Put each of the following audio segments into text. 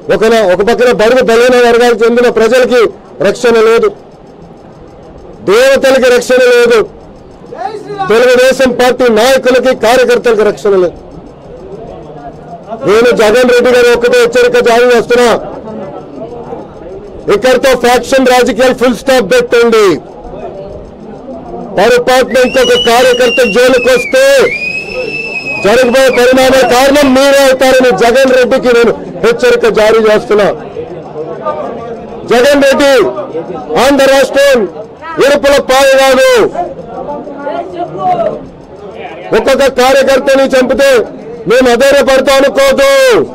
ఒక ఒక పక్కన బడుగు బలైన వర్గాలకు చెందిన ప్రజలకి రక్షణ లేదు దేవతలకి రక్షణ లేదు తెలుగుదేశం పార్టీ నాయకులకి కార్యకర్తలకు రక్షణ లేదు నేను జగన్ రెడ్డి గారు ఒకటే హెచ్చరిక జారీ చేస్తున్నా ఇక్కడితో ఫ్యాక్షన్ రాజకీయాలు ఫుల్ స్టాప్ పెట్టండి పొరపాటున ఇంకొక కార్యకర్త జోలికి వస్తే జరగబోయే పరిణామ కారణం మీరే అవుతారని జగన్ రెడ్డికి నేను హెచ్చరిక జారీ చేస్తున్నా జగన్ రెడ్డి ఆంధ్ర రాష్ట్రం ఇరుపుల పాలు కాదు ఒక్కొక్క కార్యకర్తని చంపితే మేము అధైర్యపడతాం అనుకోదు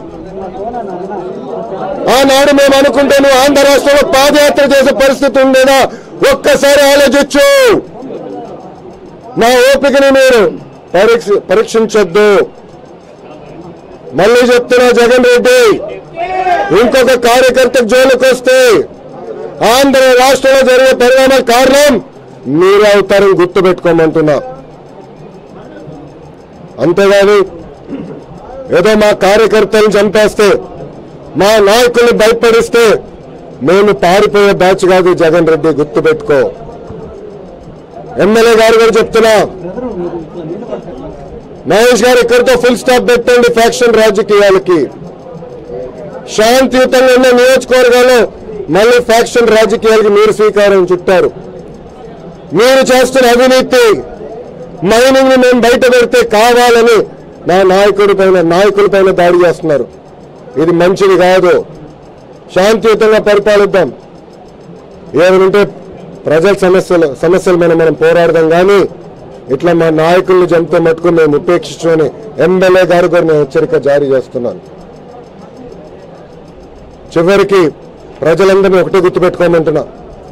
ఆనాడు మేము అనుకుంటే నువ్వు ఆంధ్ర రాష్ట్రంలో పాదయాత్ర చేసే పరిస్థితి ఉండేదా ఒక్కసారి ఆలోచించు నా ఓపికని మీరు పరీక్ష పరీక్షించొద్దు మళ్ళీ చెప్తున్నా జగన్ రెడ్డి ఇంకొక కార్యకర్త జోలికి వస్తే ఆంధ్ర రాష్ట్రంలో జరిగే పరిణామాల కారణం మీరే అవుతారని గుర్తుపెట్టుకోమంటున్నా అంతేగాని ఏదో మా కార్యకర్తలను చంపేస్తే మా నాయకుల్ని భయపడిస్తే మేము పారిపోయే బ్యాచ్ కాదు జగన్ రెడ్డి గుర్తుపెట్టుకో ఎమ్మెల్యే గారు కూడా చెప్తున్నా మహేష్ గారు ఇక్కడితో ఫుల్ స్టాప్ పెట్టండి ఫ్యాక్షన్ రాజకీయాలకి శాంతియుతంగా ఉన్న నియోజకవర్గాల్లో మళ్ళీ ఫ్యాక్షన్ రాజకీయాలకి మీరు స్వీకారం చుట్టారు మీరు చేస్తున్న అవినీతి మైనింగ్ ని మేము బయట పెడితే కావాలని నా నాయకుడి పైన నాయకుల పైన దాడి చేస్తున్నారు ఇది మంచిది కాదు శాంతియుతంగా పరిపాలిద్దాం ఏమంటే ప్రజల సమస్యలు సమస్యల మీద మనం పోరాడదాం కానీ ఇట్లా మా నాయకులను జంతో మట్టుకుని మేము ఉపేక్షించుకొని ఎమ్మెల్యే గారు కూడా నేను హెచ్చరిక జారీ చేస్తున్నాను చివరికి ప్రజలందరినీ ఒకటే గుర్తుపెట్టుకోమంటున్నా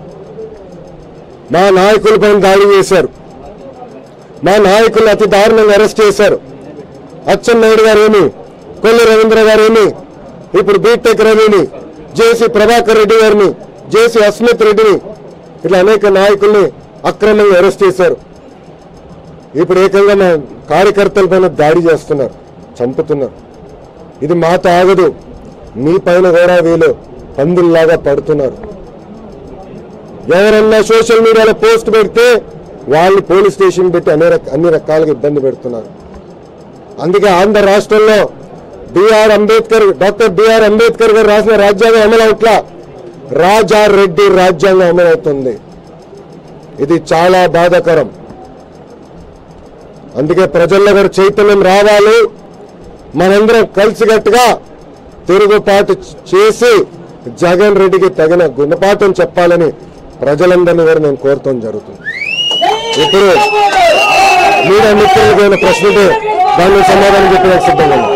మా నాయకుల పైన దాడి చేశారు మా నాయకులు అతి దారుణంగా అరెస్ట్ చేశారు అచ్చెన్నాయుడు గారు ఏమి కొల్లి రవీంద్ర గారు ఏమి ఇప్పుడు బీటెక్ రవిని జేసీ ప్రభాకర్ రెడ్డి గారిని జేసీ అస్మిత్ రెడ్డిని ఇట్లా అనేక నాయకుల్ని అక్రమంగా అరెస్ట్ చేశారు ఇప్పుడు ఏకంగా మా కార్యకర్తల పైన దాడి చేస్తున్నారు చంపుతున్నారు ఇది మాతో ఆగదు మీ పైన కూడా వీళ్ళు పందుల్లాగా పడుతున్నారు ఎవరన్నా సోషల్ మీడియాలో పోస్ట్ పెడితే వాళ్ళు పోలీస్ స్టేషన్ పెట్టి అన్ని రక- అన్ని రకాలుగా ఇబ్బంది పెడుతున్నారు అందుకే ఆంధ్ర రాష్ట్రంలో BR Ambedkar doctor BR Ambedkar garu రాసిన రాజ్యాంగం అమలు అవట్లా రాజారెడ్డి రాజ్యాంగం అమలవుతుంది ఇది చాలా బాధాకరం అందుకే ప్రజల్లో కూడా చైతన్యం రావాలి మనందరం కలిసికట్టుగా తిరుగుబాటు చేసి జగన్ రెడ్డికి తగిన గుణపాఠం చెప్పాలని ప్రజలందరినీ కూడా నేను కోరటం జరుగుతుంది ఇప్పుడు మీడియా మిత్రులకు ఏమైనా ప్రశ్న ఉంటే దాని సమాధానం చెప్పడానికి సిద్ధంగా ఉన్నాను.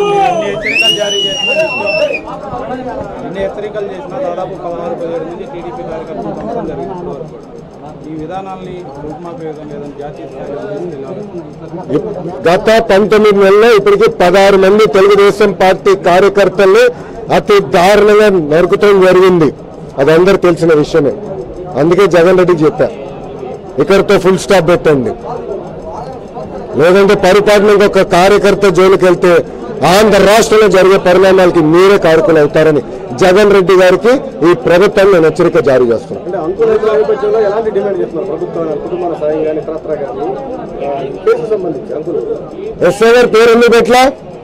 ఎన్ని హెచ్చరికలు చేసినా దాదాపు పదహారు పదిహేడు మంది టీడీపీ కార్యకర్తలు చంపడం జరిగింది ఇప్పటివరకు కూడా. ఈ విధానాల్ని రూపుమాపేయడం లేదని జాతీయ స్థాయిలో తీసుకెళ్ళాలి ఇప్- గత పంతొమ్మిది నెలల్లో ఇప్పటికి పదహారు మంది తెలుగుదేశం పార్టీ కార్యకర్తల్ని అతి దారుణంగా నరుకుతం జరిగింది అది అందరు తెలిసిన విషయమే అందుకే జగన్ రెడ్డికి చెప్పా ఇక్కడితో ఫుల్ స్టాప్ పెట్టండి లేదంటే పరిపాలన ఇంకొక కార్యకర్త జైలుకి వెళ్తే ఆంధ్ర రాష్ట్రంలో జరిగే పరిణామాలకి మీరే కారకులు అవుతారని జగన్ రెడ్డి గారికి ఈ ప్రభుత్వం నేను హెచ్చరిక జారీ చేస్తున్నాను అంటే అంకుల రైతుల నేపథ్యంలో ఎలాంటి డిమాండ్ చేస్తున్నారు ప్రభుత్వం కుటుంబాల సాయం కానీ ఇతరత్ర కానీ కేసు సంబంధించి అంకులు ఎస్ఐ గారి పేరు ఎందుకు పెట్టలా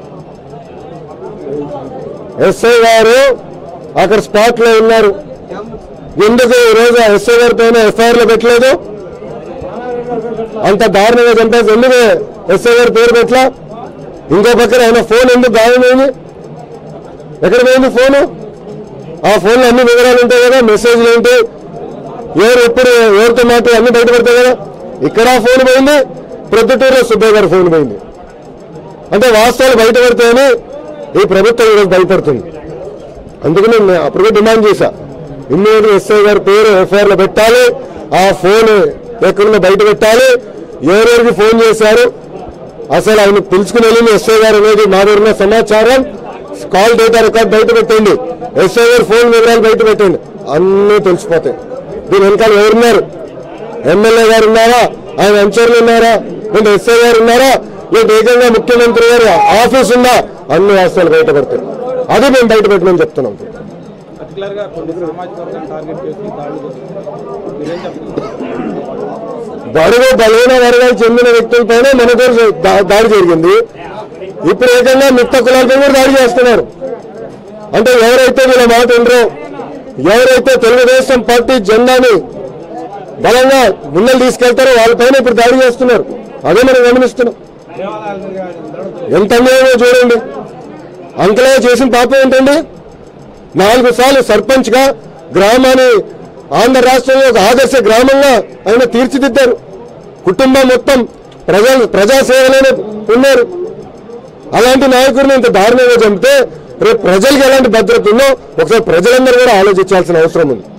ఎస్ఐ గారు అక్కడ స్పాట్ లో ఉన్నారు ఎందుకు ఈ రోజు ఆ ఎస్ఐ గారి పైన ఎఫ్ఐఆర్ లో పెట్టలేదు అంత దారుణంగా చంపేసి ఎందుకు ఎస్ఐ గారి పేరు పెట్టలా ఇంకో పక్కన ఆయన ఫోన్ ఎందుకు గాయమైంది ఎక్కడ పోయింది ఫోను ఆ ఫోన్లో అన్ని వివరాలు ఉంటాయి కదా మెసేజ్లు ఏంటి ఎవరు ఎప్పుడు ఎవరితో మాట అన్ని బయటపడతాయి కదా ఇక్కడ ఆ ఫోన్ పోయింది ప్రొద్దుటూరులో సుబ్బయ్య గారి ఫోన్ పోయింది అంటే వాస్తవాలు బయటపడతాయని ఈ ప్రభుత్వం ఈరోజు భయపడుతుంది అందుకని నేను అప్పుడు డిమాండ్ చేశా ఇమ్మీడియట్ ఎస్ఐ గారి పేరు ఎఫ్ఐఆర్ లో పెట్టాలి ఆ ఫోన్ ఎక్కడుందో బయట పెట్టాలి ఎవరెవరికి ఫోన్ చేశారు అసలు ఆయన పిలుచుకుని వెళ్ళింది ఎస్ఐ గారు అనేది మా దగ్గర ఉన్న సమాచారం కాల్ డేటా రికార్డ్ బయట పెట్టండి ఎస్ఐ గారి ఫోన్ వివరాలు బయట పెట్టండి అన్నీ తెలిసిపోతాయి దీని వెనకాల ఎవరున్నారు ఎమ్మెల్యే గారు ఉన్నారా ఆయన అనుచరులు ఉన్నారా లేదా ఎస్ఐ గారు ఉన్నారా లేదా ఏకంగా ముఖ్యమంత్రి గారు ఆఫీస్ ఉందా అన్ని వాస్తవాలు బయటపడతాయి అది మేము బయట పెట్టమని చెప్తున్నాం పర్టికులర్ గా కొన్ని సామాజిక వర్గాన్ని టార్గెట్ చేసి దాడులు చేస్తున్నారు మీరేం చెప్తున్నారు బడుగు బలహీన వర్గాలకు చెందిన వ్యక్తులపైన మనకు దా- దాడి జరిగింది ఇప్పుడు ఏకంగా మిగతా కులాలపై కూడా దాడి చేస్తున్నారు అంటే ఎవరైతే వీళ్ళ మాట ఉండరో ఎవరైతే తెలుగుదేశం పార్టీ జెండాని బలంగా ముందలు తీసుకెళ్తారో వాళ్ళపైన ఇప్పుడు దాడి చేస్తున్నారు అదే మనం గమనిస్తున్నాం ఎంత అన్యాయమో చూడండి అంకలే చేసిన పాపం ఏంటండి నాలుగు సార్లు సర్పంచ్ గా గ్రామాన్ని ఆంధ్ర రాష్ట్రంలో ఒక ఆదర్శ గ్రామంగా ఆయన తీర్చిదిద్దారు కుటుంబం మొత్తం ప్రజా ప్రజాసేవలోనే ఉన్నారు అలాంటి నాయకుడిని ఇంత దారుణంగా చంపితే రేపు ప్రజలకు ఎలాంటి భద్రత ఉందో ఒకసారి ప్రజలందరూ కూడా ఆలోచించాల్సిన అవసరం ఉంది